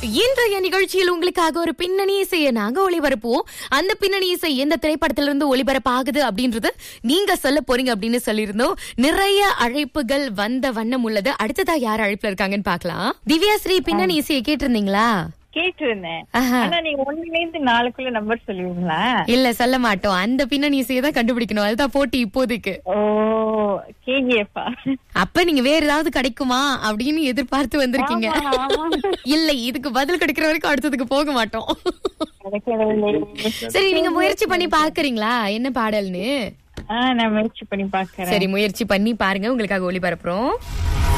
இன்றைய நிகழ்ச்சியில் உங்களுக்காக ஒரு பின்னணி இசையை நாங்க ஒளிபரப்புவோம் அந்த பின்னணி இசை எந்த திரைப்படத்திலிருந்து ஒளிபரப்பாகுது அப்படின்றது நீங்க சொல்ல போறீங்க அப்படின்னு சொல்லியிருந்தோம் நிறைய அழைப்புகள் வந்த வண்ணம் உள்ளது அடுத்ததா யார் அழைப்புல இருக்காங்கன்னு பார்க்கலாம் திவ்யா ஸ்ரீ பின்னணி இசையை கேட்டிருந்தீங்களா கேட்டிருந்தேன் ஆஹா. ஆனா நீங்க ஒண்ணுல இருந்து நாலுக்குள்ள நம்பர் சொல்லுவீங்களா இல்ல சொல்ல மாட்டோம் அந்த பின்னணி இசையை தான் கண்டுபிடிக்கணும் அதுதான் போட்டி இப்போதைக்கு ஓ கேஜிஎஃபா அப்ப நீங்க வேற ஏதாவது கிடைக்குமா அப்படின்னு எதிர்பார்த்து வந்திருக்கீங்க இல்ல இதுக்கு பதில் கிடைக்கிற வரைக்கும் அடுத்ததுக்கு போக மாட்டோம் சரி நீங்க முயற்சி பண்ணி பாக்குறீங்களா என்ன பாடல்னு ஆஹ் நான் முயற்சி பண்ணி பாக்குறேன் சரி முயற்சி பண்ணி பாருங்க உங்களுக்காக ஒளிபரப்புறோம்